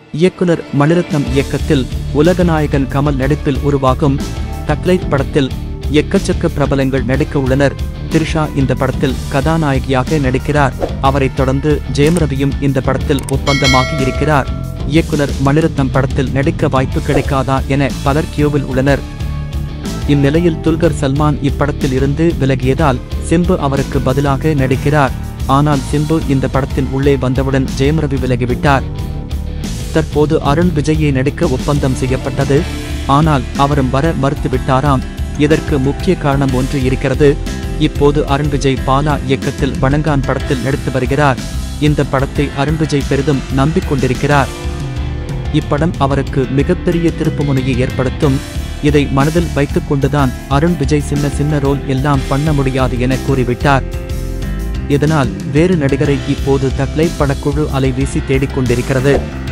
இயக்குனர் மணிரத்னம் இயக்கத்தில் உலகநாயகன் கமல் நடிப்பில் உருவாகும் தக்லைட் படத்தில் எக்கச்சக்க பிரபலங்கள் நடிக்க உள்ளனர் திரிஷா இந்த படத்தில் கதாநாயகியாக நடிக்கிறார் அவரைத் தொடர்ந்து ஜெயம் ரவியும் இந்த படத்தில் ஒப்பந்தமாகி இருக்கிறார் இயக்குனர் மணிரத்னம் படத்தில் நடிக்க வாய்ப்பு கிடைக்காதா என பலர் கியூவில் உள்ளனர் இந்நிலையில் துல்கர் சல்மான் இப்படத்தில் இருந்து விலகியதால் சிம்பு அவருக்கு பதிலாக நடிக்கிறார் ஆனால் சிம்பு இந்த படத்தின் உள்ளே வந்தவுடன் ஜெயம் ரவி விலகிவிட்டார் தற்போது அருண் விஜயை நடிக்க ஒப்பந்தம் செய்யப்பட்டது ஆனால் அவரும் வர மறுத்துவிட்டாராம் இதற்கு முக்கிய காரணம் ஒன்று இருக்கிறது இப்போது அருண் விஜய் பாலா இயக்கத்தில் வணங்கான் படத்தில் நடித்து வருகிறார் இந்த படத்தை அருண் விஜய் பெரிதும் நம்பிக்கொண்டிருக்கிறார் இப்படம் அவருக்கு மிகப்பெரிய திருப்புமுனையை ஏற்படுத்தும் இதை மனதில் வைத்துக் கொண்டுதான் அருண் விஜய் சின்ன சின்ன ரோல் எல்லாம் பண்ண முடியாது என கூறிவிட்டார் இதனால் வேறு நடிகரை இப்போது தக்லை படக்குழு அலைவீசி தேடிக்கொண்டிருக்கிறது